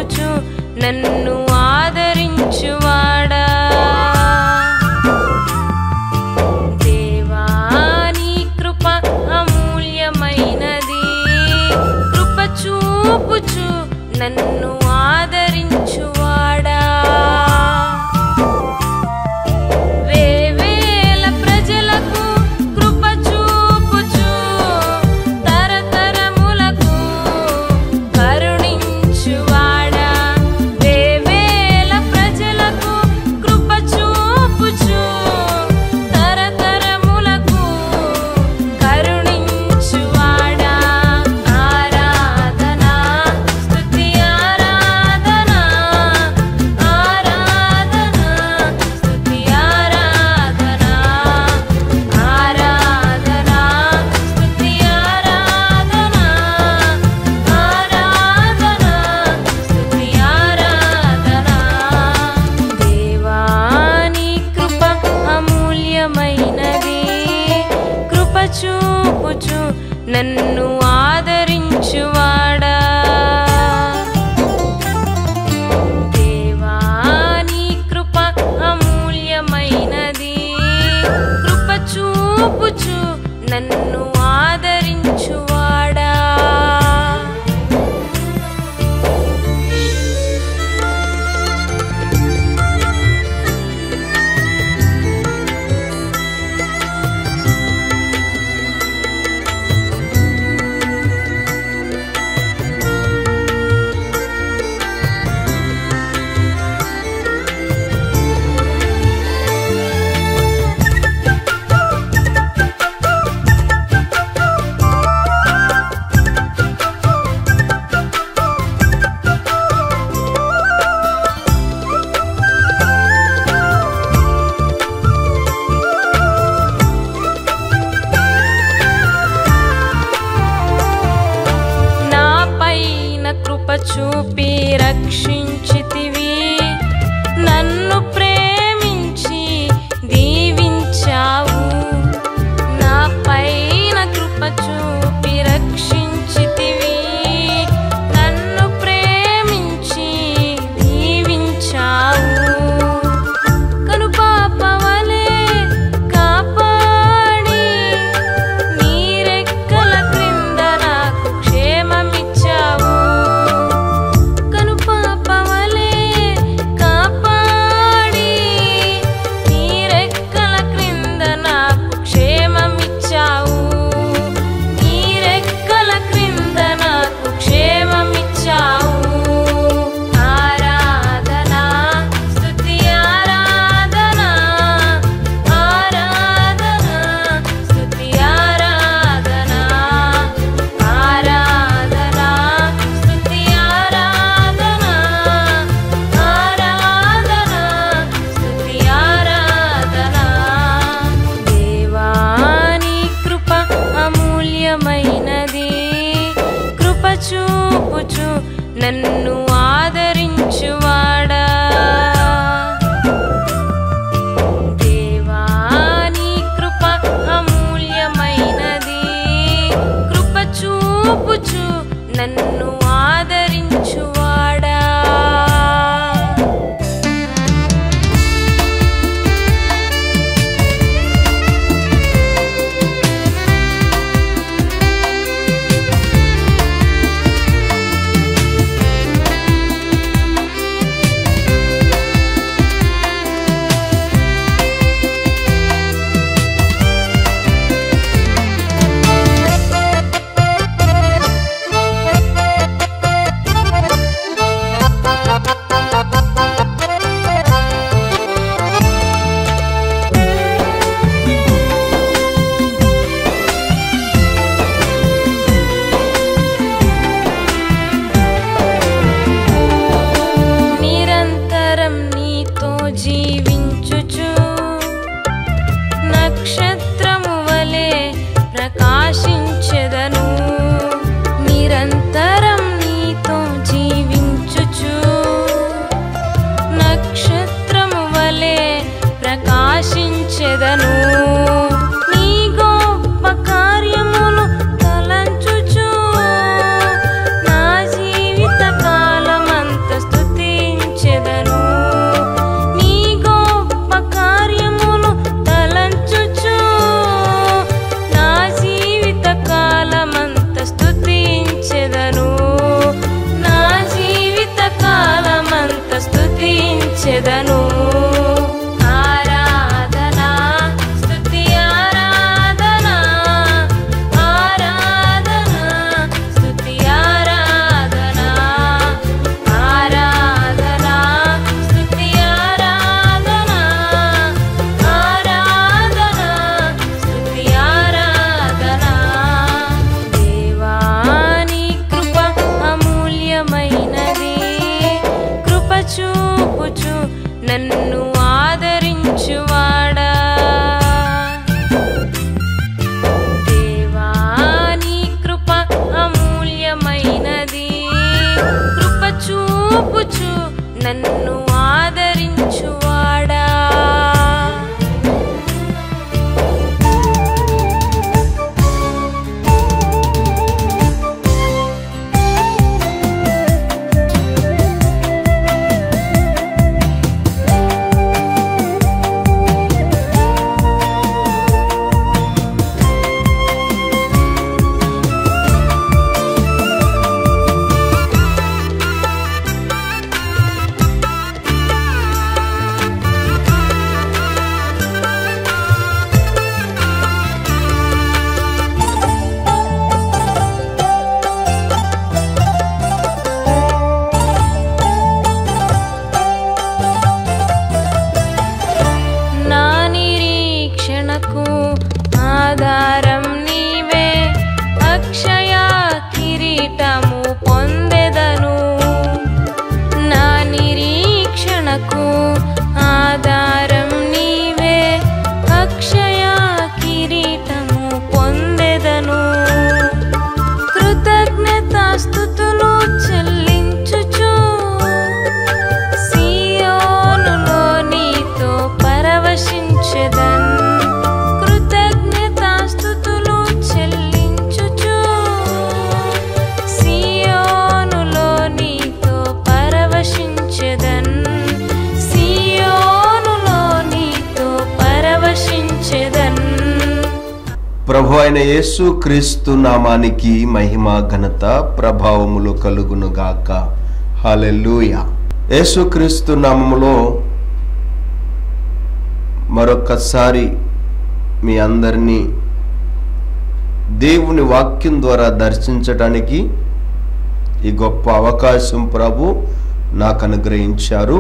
చూపుచు నన్ను ఆదరించువాడా దేవా నీ కృప అమూల్యమైనది కృప చూపుచు నన్ను ఆదరించువాడా వేవేల ప్రజలకు కృప చూపుచు తరతరములకు కరుణించువాడా వేవేల ప్రజలకు కృప చూపుచు తరతరములకు కరుణించువాడా ఆరాధనా స్తుతి ఆరాధనా ఆరాధనా స్తుతి ఆరాధనా ఆరాధనా స్తుతి ఆరాధనా ఆరాధనా స్తుతి ఆరాధనా దేవా నీ కృప అమూల్యమైనది కృప చూపుచు నన్ను ఆదరించువాడా దేవా నీ కృప అమూల్యమైనది కృప చూపుచు నన్ను ఆదరించువాడా నా పైన కృప చూపి రక్షించితివి నన్ను ప్రేమించి దీవించావు నా పైన కృప చూపి రక్షించితివి నన్ను ప్రేమించి దీవించావు కనుపాపవలే కాపాడి నీరెక్కల క్రింద నాకు క్షేమమిచ్చావు కనుపాపవలే కాపాడి నీరెక్కల క్రింద నాకు క్షేమమిచ్చావు నీరెక్కల క్రింద నాకు క్షేమమిచ్చావు ఆరాధనా స్తుతి ఆరాధనా ఆరాధనా స్తుతి ఆరాధనా ఆరాధనా స్తుతి ఆరాధనా ఆరాధనా స్తుతి ఆరాధనా దేవా నీ కృప అమూల్యమైనది కృప చూపుచు నన్ను ఆదరించువాడా దేవా నీ కృప అమూల్యమైనది కృప చూపుచు నన్ను ఆదరించువాడా ప్రభు అయిన యేసు క్రీస్తు నామానికి మహిమ ఘనత ప్రభావములు కలుగును గాక హల్లెలూయా యేసు క్రీస్తు నామములో మరొక్కసారి మీ అందరినీ దేవుని వాక్యం ద్వారా దర్శించటానికి ఈ గొప్ప అవకాశం ప్రభు నాకు అనుగ్రహించారు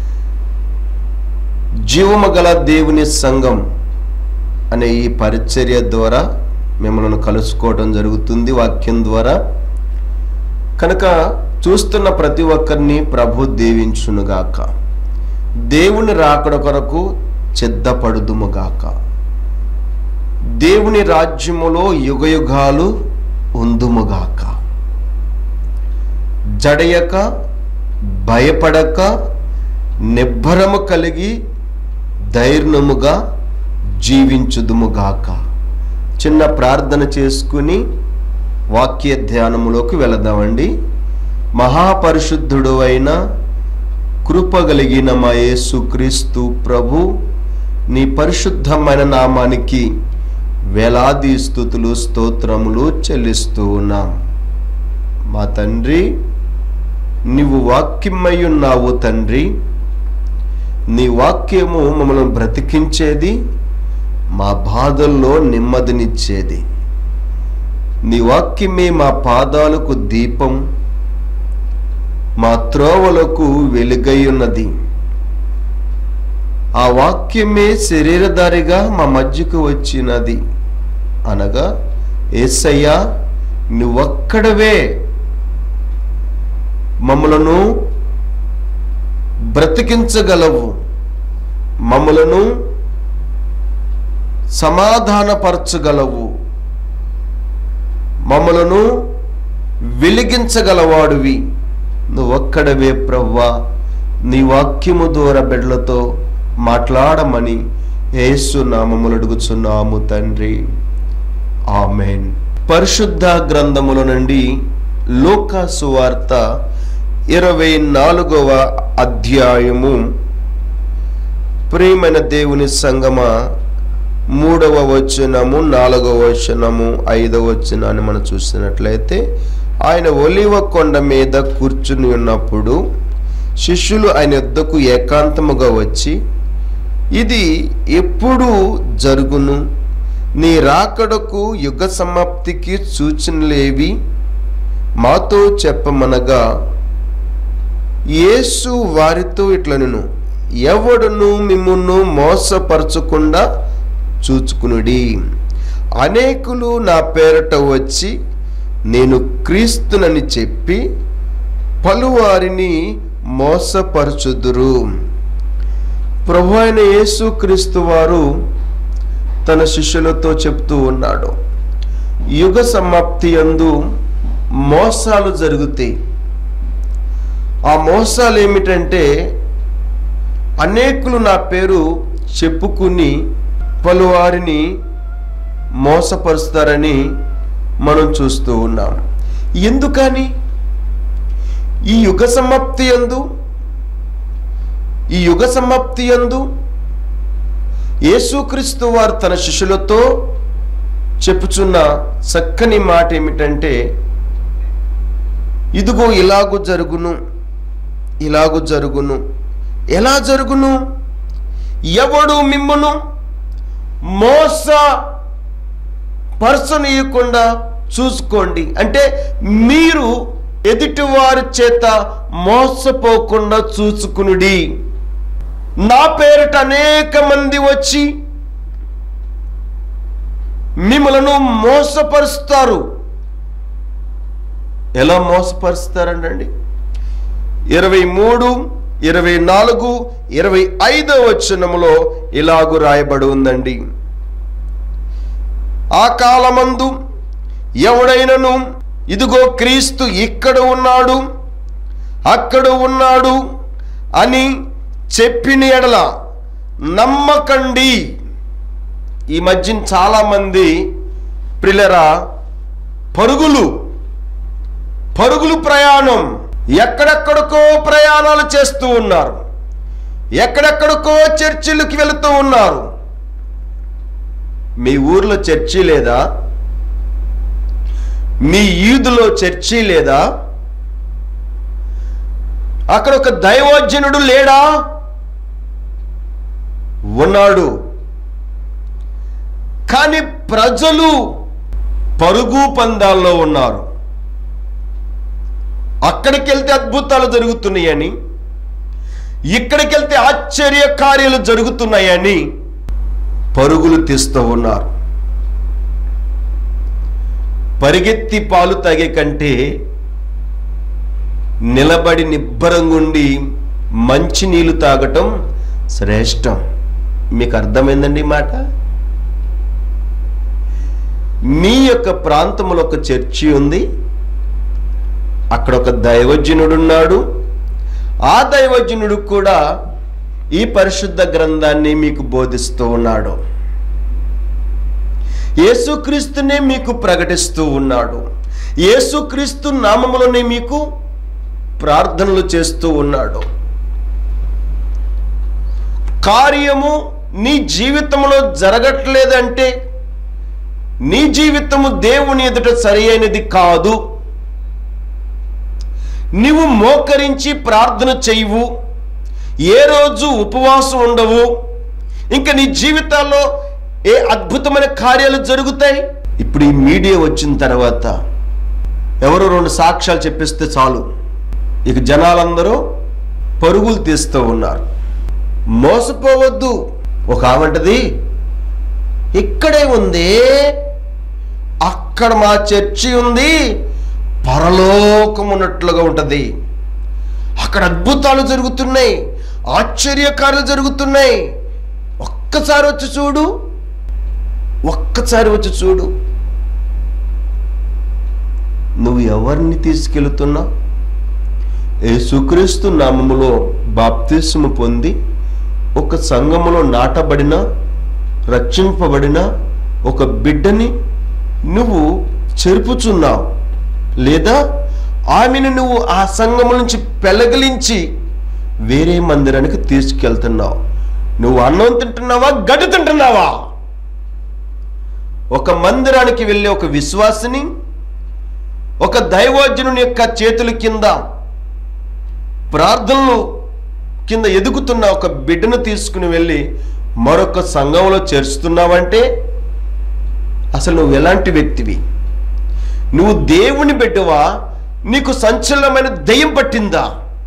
జీవము గల దేవుని సంఘం అనే ఈ పరిచర్య ద్వారా మిమ్మల్ని కలుసుకోవడం జరుగుతుంది వాక్యం ద్వారా కనుక చూస్తున్న ప్రతి ఒక్కరిని ప్రభు దీవించునుగాక దేవుని రాకడ కొరకు సిద్ధపడుదుముగాక దేవుని రాజ్యములో యుగయుగాలు ఉందుముగాక జడయక భయపడక నిబ్బరము కలిగి ధైర్యముగా జీవించుదుముగాక చిన్న ప్రార్థన చేసుకుని వాక్య ధ్యానములోకి వెళదామండి మహాపరిశుద్ధుడు అయిన కృపగలిగిన మా యేసుక్రీస్తు ప్రభు నీ పరిశుద్ధమైన నామానికి వేలాది స్థుతులు స్తోత్రములు చెల్లిస్తూ ఉన్నాం మా తండ్రి నీవు వాక్యమై ఉన్నావు తండ్రి నీ వాక్యము మమ్మల్ని బ్రతికించేది మా బాధల్లో నెమ్మదినిచ్చేది నీ వాక్యమే మా పాదాలకు దీపం మా త్రోవలకు వెలుగై ఉన్నది ఆ వాక్యమే శరీరధారిగా మా మధ్యకు వచ్చినది అనగా ఏసయ్యా నువ్వొక్కడవే మమ్మలను బ్రతికించగలవు మమ్మలను సమాధానపరచగలవు మమ్మలను వెలిగించగలవాడివి నువ్వొక్కడవే ప్రవ్వా నీ వాక్యము దూర బిడ్డలతో మాట్లాడమని యేసు నామములు అడుగుచున్నాము తండ్రి ఆమెన్ పరిశుద్ధ గ్రంథముల నుండి లోకా సువార్త ఇరవై నాలుగవ అధ్యాయము ప్రియమైన దేవుని సంగమ మూడవ వచనము నాలుగవ వచనము ఐదవ వచనాన్ని మనం చూసినట్లయితే ఆయన ఒలివ కొండ మీద కూర్చుని ఉన్నప్పుడు శిష్యులు ఆయన యొద్దకు ఏకాంతముగా వచ్చి ఇది ఎప్పుడు జరుగును నీ రాకడకు యుగ సమాప్తికి సూచనలేవి మాతో చెప్పమనగా యేసు వారితో ఇట్లనును ఎవడును మిమ్మును మోసపరచకుండా చూచుకునుడి అనేకులు నా పేరట వచ్చి నేను క్రీస్తునని చెప్పి పలువారిని మోసపరచుదురు ప్రభు అయిన యేసు క్రీస్తు వారు తన శిష్యులతో చెప్తూ ఉన్నాడు యుగ సమాప్తి అందు మోసాలు జరుగుతాయి ఆ మోసాలు ఏమిటంటే అనేకులు నా పేరు చెప్పుకుని పలువారిని మోసపరుస్తారని మనం చూస్తూ ఉన్నాం ఎందుకని ఈ యుగ సమాప్తి అందు ఈ యుగ సమాప్తి అందు యేసుక్రీస్తు వారు తన శిష్యులతో చెప్పుచున్న చక్కని మాట ఏమిటంటే ఇదిగో ఇలాగు జరుగును ఇలాగు జరుగును ఎలా జరుగును ఎవడు మిమ్మును మోస పర్సనీయకుండా చూసుకోండి అంటే మీరు ఎదుటివారి చేత మోసపోకుండా చూసుకునుడి నా పేరిట అనేక మంది వచ్చి మిమ్మలను మోసపరుస్తారు ఎలా మోసపరుస్తారండి ఇరవై మూడు ఇరవై నాలుగు ఇరవై ఐదో వచనములో ఇలాగు రాయబడి ఉందండి ఆ కాలమందు ఎవడైనను ఇదిగో క్రీస్తు ఇక్కడ ఉన్నాడు అక్కడ ఉన్నాడు అని చెప్పిన ఎడల నమ్మకండి ఈ మధ్య చాలామంది ప్రిలరా పరుగులు పరుగులు ప్రయాణం ఎక్కడెక్కడికో ప్రయాణాలు చేస్తూ ఉన్నారు ఎక్కడెక్కడికో చర్చిలకు వెళుతూ ఉన్నారు మీ ఊర్లో చర్చి లేదా మీ ఈదులో చర్చి లేదా అక్కడ ఒక దైవజనుడు లేడా ఉన్నాడు కానీ ప్రజలు పరుగు పందాల్లో ఉన్నారు అక్కడికి వెళ్తే అద్భుతాలు జరుగుతున్నాయని ఇక్కడికి వెళ్తే ఆశ్చర్య కార్యాలు జరుగుతున్నాయని పరుగులు తీస్తూ ఉన్నారు పరిగెత్తి పాలు తాగే కంటే నిలబడి నిబ్బరంగుండి మంచి నీళ్లు తాగటం శ్రేష్టం మీకు అర్థమైందండి ఈ మాట మీ యొక్క ప్రాంతంలో ఒక చర్చి ఉంది అక్కడ ఒక దైవజనుడు ఉన్నాడు ఆ దైవజనుడు కూడా ఈ పరిశుద్ధ గ్రంథాన్ని మీకు బోధిస్తూ ఉన్నాడు యేసుక్రీస్తునే మీకు ప్రకటిస్తూ ఉన్నాడు యేసుక్రీస్తు నామములోనే మీకు ప్రార్థనలు చేస్తూ ఉన్నాడు కార్యము నీ జీవితంలో జరగట్లేదంటే నీ జీవితము దేవుని ఎదుట సరి అయినది కాదు నీవు మోకరించి ప్రార్థన చేయవు ఏ రోజు ఉపవాసం ఉండవు ఇంకా నీ జీవితాల్లో ఏ అద్భుతమైన కార్యాలు జరుగుతాయి ఇప్పుడు ఈ మీడియా వచ్చిన తర్వాత ఎవరో రెండు సాక్ష్యాలు చెప్పిస్తే చాలు ఇక జనాలందరూ పరుగులు తీస్తూ ఉన్నారు మోసపోవద్దు ఒక ఆమంటది ఇక్కడే ఉంది అక్కడ మా చర్చి ఉంది పరలోకం ఉన్నట్లుగా ఉంటది అక్కడ అద్భుతాలు జరుగుతున్నాయి ఆశ్చర్యకార్యాలు జరుగుతున్నాయి ఒక్కసారి వచ్చి చూడు ఒక్కసారి వచ్చి చూడు నువ్వు ఎవరిని తీసుకెళ్తున్నావు యేసుక్రీస్తు నామములో బాప్తిస్ము పొంది ఒక సంఘములో నాటబడిన రక్షింపబడిన ఒక బిడ్డని నువ్వు చెరుపుచున్నావు లేదా ఆమెను నువ్వు ఆ సంఘము నుంచి పెలగలించి వేరే మందిరానికి తీసుకెళ్తున్నావు నువ్వు అన్నం తింటున్నావా గడ్డి తింటున్నావా ఒక మందిరానికి వెళ్ళే ఒక విశ్వాసిని ఒక దైవోజనుని యొక్క చేతుల కింద ప్రార్థనలు కింద ఎదుగుతున్న ఒక బిడ్డను తీసుకుని వెళ్ళి మరొక సంఘంలో చేర్చుతున్నావంటే అసలు నువ్వు ఎలాంటి వ్యక్తివి నువ్వు దేవుని బిడ్డవా నీకు సంచలనమైన దయ్యం పట్టిందా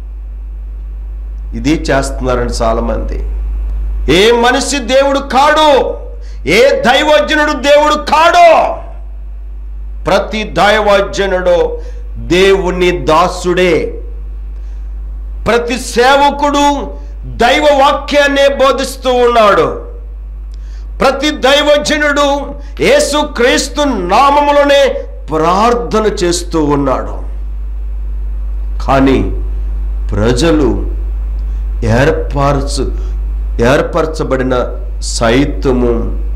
ఇది చేస్తున్నారండి చాలామంది ఏ మనిషి దేవుడు కాడు ఏ దైవజనుడు దేవుడు కాడు ప్రతి దైవజనుడు దేవుని దాసుడే ప్రతి సేవకుడు దైవ వాక్యాన్నే బోధిస్తూ ఉన్నాడు ప్రతి దైవజనుడు యేసు క్రీస్తు నామములోనే ప్రార్థన చేస్తూ ఉన్నాడు కానీ ప్రజలు ఏర్పరచు ఏర్పరచబడిన సైతము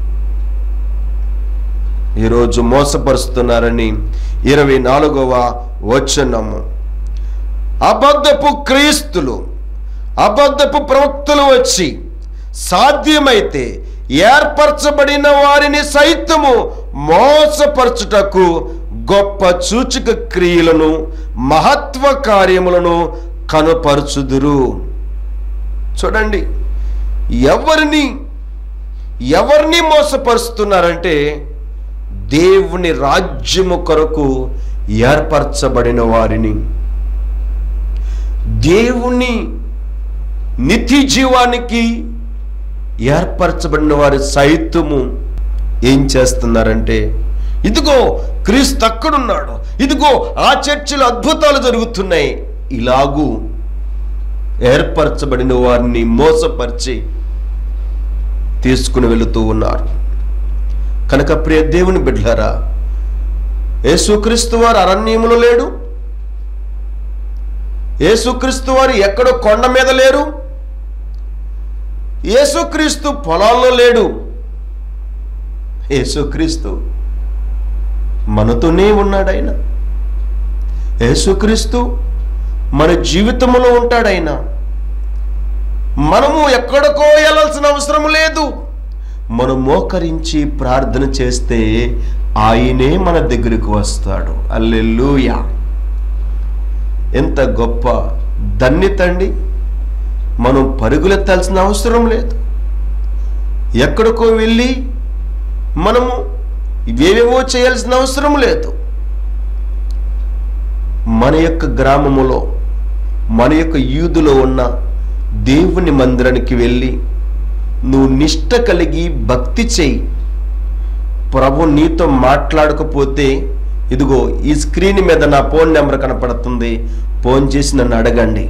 ఈరోజు మోసపరుస్తున్నారని ఇరవై నాలుగవ వచనము అబద్ధపు క్రీస్తులు అబద్ధపు ప్రవక్తలు వచ్చి సాధ్యమైతే ఏర్పరచబడిన వారిని సైతము మోసపరచుటకు గొప్ప సూచక క్రియలను మహత్వ కార్యములను కనుపరుచుదురు చూడండి ఎవరిని ఎవరిని మోసపరుస్తున్నారంటే దేవుని రాజ్యము కొరకు ఏర్పరచబడిన వారిని దేవుని నిత్య జీవానికి ఏర్పరచబడిన వారి సైతము ఏం చేస్తున్నారంటే ఇదిగో క్రీస్తు అక్కడున్నాడు ఇదిగో ఆ చర్చిలో అద్భుతాలు జరుగుతున్నాయి ఇలాగూ ఏర్పరచబడిన వారిని మోసపరిచి తీసుకుని వెళుతూ ఉన్నారు కనుక ప్రియ దేవుని బిడ్డలారా యేసుక్రీస్తు వారు అరణ్యములో లేడు యేసుక్రీస్తు వారు ఎక్కడో కొండ మీద లేరు యేసుక్రీస్తు పొలాల్లో లేడు యేసుక్రీస్తు మనతోనే ఉన్నాడు ఆయన యేసుక్రీస్తు మన జీవితంలో ఉంటాడు ఆయన మనము ఎక్కడికో వెళ్ళాల్సిన అవసరం లేదు మనం మోకరించి ప్రార్థన చేస్తే ఆయనే మన దగ్గరికి వస్తాడు అల్లెల్లుయా ఎంత గొప్ప ధన్యత అండి మనం పరుగులెత్తాల్సిన అవసరం లేదు ఎక్కడికో వెళ్ళి మనము ఇవేవేవో చేయాల్సిన అవసరం లేదు మన యొక్క గ్రామములో మన యొక్క యూదులో ఉన్న దేవుని మందిరానికి వెళ్ళి నువ్వు నిష్ట కలిగి భక్తి చెయ్యి ప్రభు నీతో మాట్లాడకపోతే ఇదిగో ఈ స్క్రీన్ మీద నా ఫోన్ నెంబర్ కనపడుతుంది ఫోన్ చేసి నన్ను అడగండి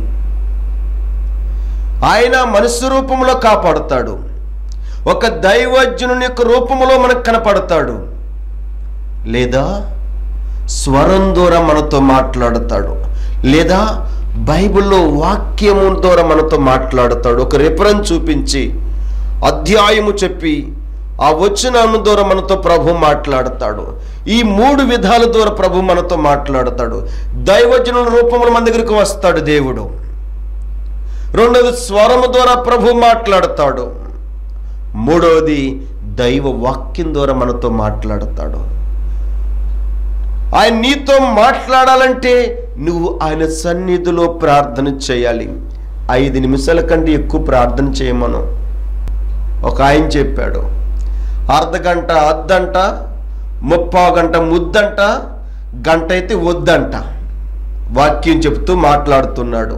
ఆయన మనుష్య రూపంలో కాపాడుతాడు ఒక దైవజ్ఞుని యొక్క రూపంలో మనకు కనపడతాడు లేదా స్వరం ద్వారా మనతో మాట్లాడతాడు లేదా బైబిల్లో వాక్యము ద్వారా మనతో మాట్లాడతాడు ఒక రిఫరెన్స్ చూపించి అధ్యాయము చెప్పి ఆ వచనము ద్వారా మనతో ప్రభు మాట్లాడతాడు ఈ మూడు విధాల ద్వారా ప్రభు మనతో మాట్లాడతాడు దైవజనుల రూపంలో మన దగ్గరికి వస్తాడు దేవుడు రెండవది స్వరము ద్వారా ప్రభు మాట్లాడతాడు మూడవది దైవ వాక్యం ద్వారా మనతో మాట్లాడతాడు ఆయన నీతో మాట్లాడాలంటే నువ్వు ఆయన సన్నిధిలో ప్రార్థన చేయాలి ఐదు నిమిషాల కంటే ఎక్కువ ప్రార్థన చేయమను ఒక ఆయన చెప్పాడు అర్ధ గంట అద్దంట ముప్పా గంట ముద్దంట గంట అయితే వద్దంట వాక్యం చెప్తూ మాట్లాడుతున్నాడు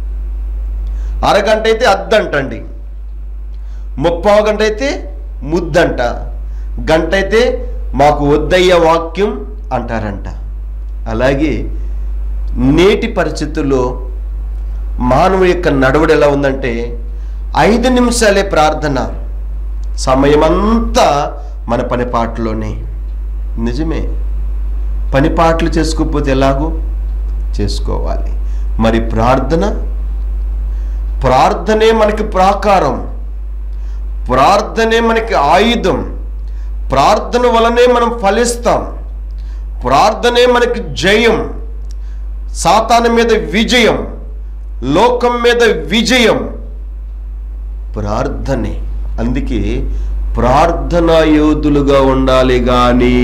అరగంట అయితే అద్దంటండి ముప్పావు గంట అయితే ముద్దంట గంట అయితే మాకు వద్దయ్య వాక్యం అంటారంట అలాగే నేటి పరిస్థితుల్లో మానవు యొక్క నడవడి ఎలా ఉందంటే ఐదు నిమిషాలే ప్రార్థన సమయమంతా మన పని పాటలోనే నిజమే పని పాటలు చేసుకోకపోతే ఎలాగో చేసుకోవాలి మరి ప్రార్థన ప్రార్థనే మనకి ప్రాకారం ప్రార్థనే మనకి ఆయుధం ప్రార్థన వలనే మనం ఫలిస్తాం ప్రార్థనే మనకి జయం సాతాను మీద విజయం లోకం మీద విజయం ప్రార్థనే అందుకే ప్రార్థనా యోధులుగా ఉండాలి కానీ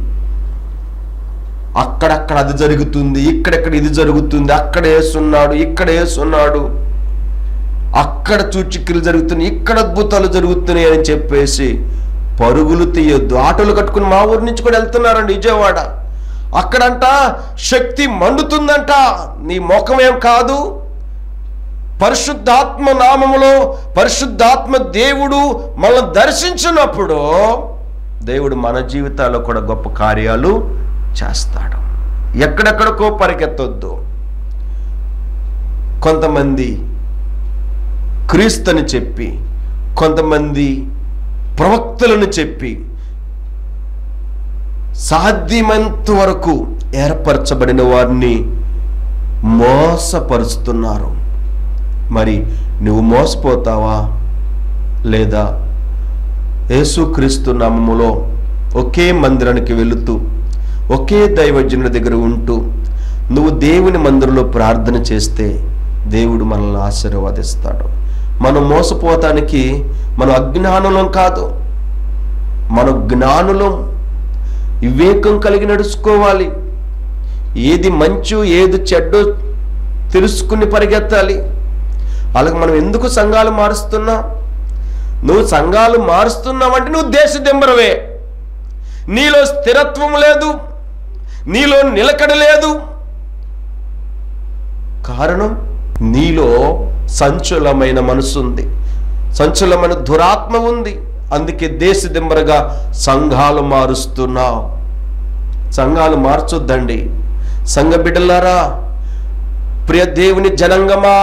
అక్కడక్కడ అది జరుగుతుంది ఇక్కడెక్కడ ఇది జరుగుతుంది అక్కడ వేస్తున్నాడు ఇక్కడ వేస్తున్నాడు అక్కడ సూచికలు జరుగుతున్నాయి ఇక్కడ అద్భుతాలు జరుగుతున్నాయి అని చెప్పేసి పరుగులు తీయొద్దు ఆటోలు కట్టుకుని మా ఊరి నుంచి కూడా వెళ్తున్నారండి విజయవాడ అక్కడంట శక్తి మండుతుందంట నీ ముఖం ఏం కాదు పరిశుద్ధాత్మ నామములో పరిశుద్ధాత్మ దేవుడు మనల్ని దర్శించినప్పుడు దేవుడు మన జీవితాల్లో కూడా గొప్ప కార్యాలు చేస్తాడు ఎక్కడెక్కడికో పరిగెత్తొద్దు కొంతమంది క్రీస్తుని చెప్పి కొంతమంది ప్రవక్తలను చెప్పి సాధ్యమైనంత వరకు ఏర్పరచబడిన వారిని మోసపరుస్తున్నారు మరి నువ్వు మోసపోతావా లేదా యేసుక్రీస్తు నామములో ఒకే మందిరానికి వెళుతూ ఒకే దైవజనుడి దగ్గర ఉంటూ నువ్వు దేవుని మందిరంలో ప్రార్థన చేస్తే దేవుడు మనల్ని ఆశీర్వదిస్తాడు మనం మోసపోతానికి మనం అజ్ఞానులం కాదు మన జ్ఞానులం వివేకం కలిగి నడుచుకోవాలి ఏది మంచు ఏది చెడ్డో తెలుసుకుని పరిగెత్తాలి అలాగే మనం ఎందుకు సంఘాలు మారుస్తున్నాం నువ్వు సంఘాలు మారుస్తున్నావంటే నువ్వు దేశదింబరవే నీలో స్థిరత్వం లేదు నీలో నిలకడ లేదు కారణం నీలో సంచులమైన మనసు ఉంది సంచులమైన దురాత్మ ఉంది అందుకే దేశదింబరగా సంఘాలు మారుస్తున్నావు సంఘాలు మార్చొద్దండి సంఘ బిడ్డలారా ప్రియ దేవుని జనంగమా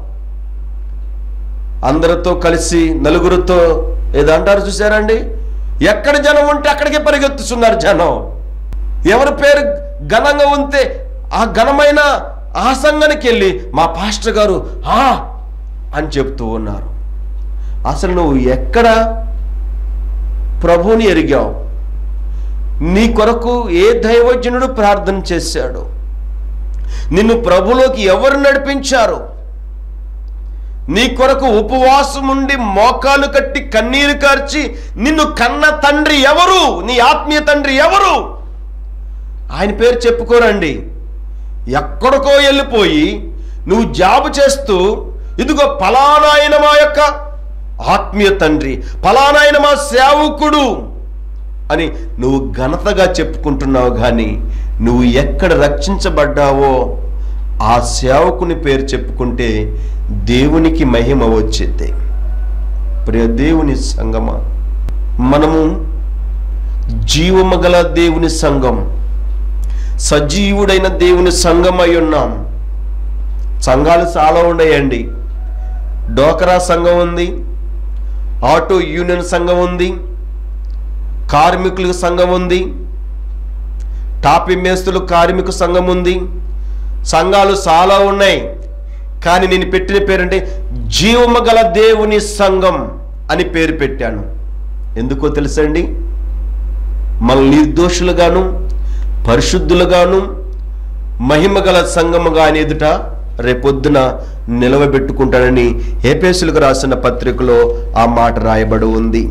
అందరితో కలిసి నలుగురితో ఏదంటారు చూసారండి ఎక్కడ జనం ఉంటే అక్కడికే పరిగెత్తుతున్నారు జనం ఎవరి పేరు ఘనంగా ఉంటే ఆ ఘనమైన ఆ సంఘానికి వెళ్ళి మా పాస్టర్ గారు "ఆ" అని చెప్తూ ఉన్నారు అసలు నువ్వు ఎక్కడ ప్రభువుని ఎరిగావు నీ కొరకు ఏ దైవజనుడు ప్రార్థన చేశాడు నిన్ను ప్రభులోకి ఎవరు నడిపించారు నీ కొరకు ఉపవాసం ఉండి మోకాలు కట్టి కన్నీరు కార్చి నిన్ను కన్న తండ్రి ఎవరు నీ ఆత్మీయ తండ్రి ఎవరు ఆయన పేరు చెప్పుకోరండి ఎక్కడికో వెళ్ళిపోయి నువ్వు జాబు చేస్తూ ఇదిగో పలానాయన మా యొక్క ఆత్మీయ తండ్రి పలానాయన మా సేవకుడు అని నువ్వు ఘనతగా చెప్పుకుంటున్నావు కానీ నువ్వు ఎక్కడ రక్షించబడ్డావో ఆ సేవకుని పేరు చెప్పుకుంటే దేవునికి మహిమ వచ్చేది ప్రియ దేవుని సంగమా మనము జీవము గల దేవుని సంఘం సజీవుడైన దేవుని సంఘం అయి ఉన్నాం సంఘాలు చాలా ఉన్నాయండి డోకరా సంఘం ఉంది ఆటో యూనియన్ సంఘం ఉంది కార్మికుల సంఘం ఉంది టాపీ మేస్తులు కార్మిక సంఘం ఉంది సంఘాలు చాలా ఉన్నాయి కానీ నేను పెట్టిన పేరంటే జీవము గల దేవుని సంఘం అని పేరు పెట్టాను ఎందుకో తెలుసండి మన నిర్దోషులుగాను పరిశుద్ధులుగాను మహిమ గల సంఘముగా అని ఎదుట రేపొద్దున నిలవబెట్టుకుంటానని ఏపేసులకు రాసిన పత్రికలో ఆ మాట రాయబడి ఉంది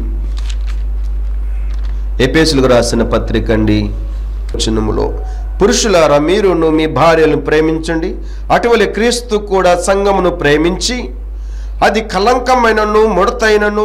ఎపేసులకు రాసిన పత్రిక అండి వచనములో పురుషులారా మీరును మీ భార్యలను ప్రేమించండి అటువలి క్రీస్తు కూడా సంఘమును ప్రేమించి అది కలంకమైనను ముడతైనను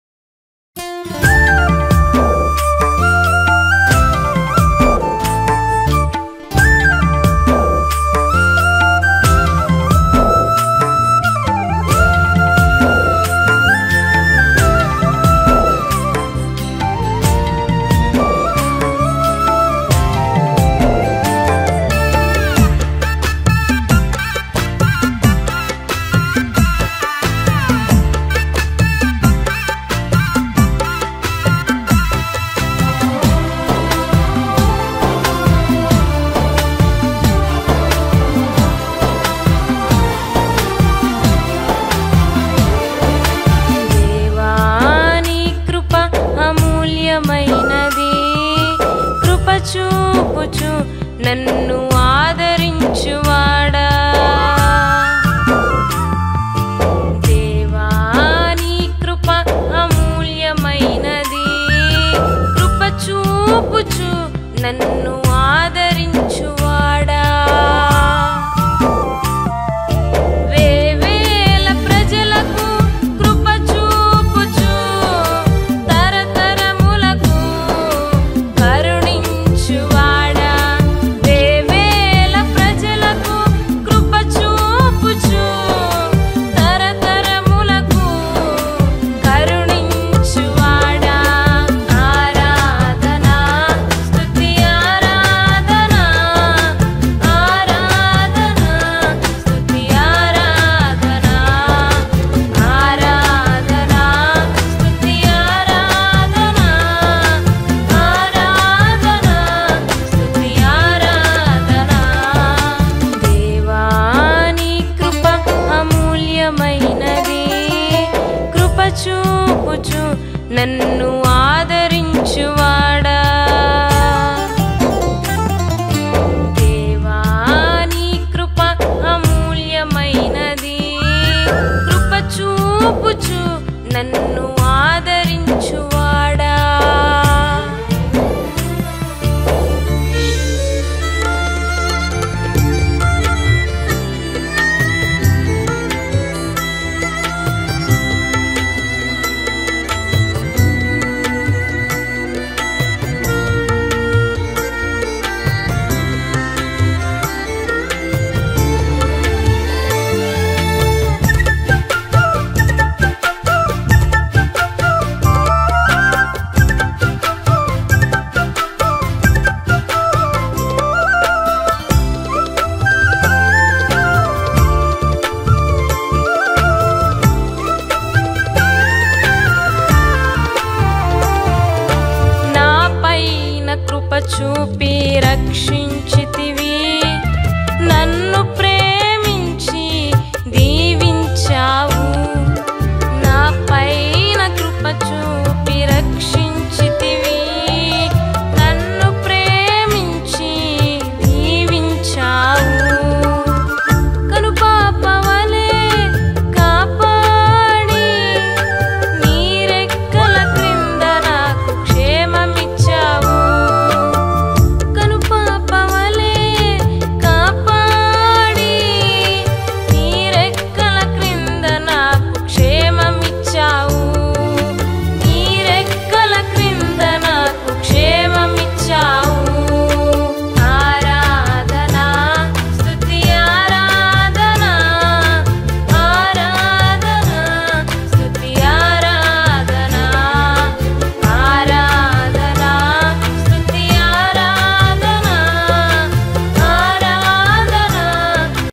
దేవాని కృప అమూల్యమైనది కృప చూపుచు నన్ను ఆదరించువాడా దేవాని కృప అమూల్యమైనది కృప చూపుచు నన్ను ఆదరించువాడా వేవేల ప్రజలకు కృప చూపుచు తరతరములకు కరుణించువాడా వేవేల ప్రజలకు కృప చూపుచు తరతరములకు కరుణించువాడా ఆరాధన స్తుతి ఆరాధన ఆరాధన స్తుతి ఆరాధన ఆరాధన స్తుతి ఆరాధన ఆరాధన స్తుతి ఆరాధన దేవాని కృప అమూల్యమైనది కృప చూపుచు నన్ను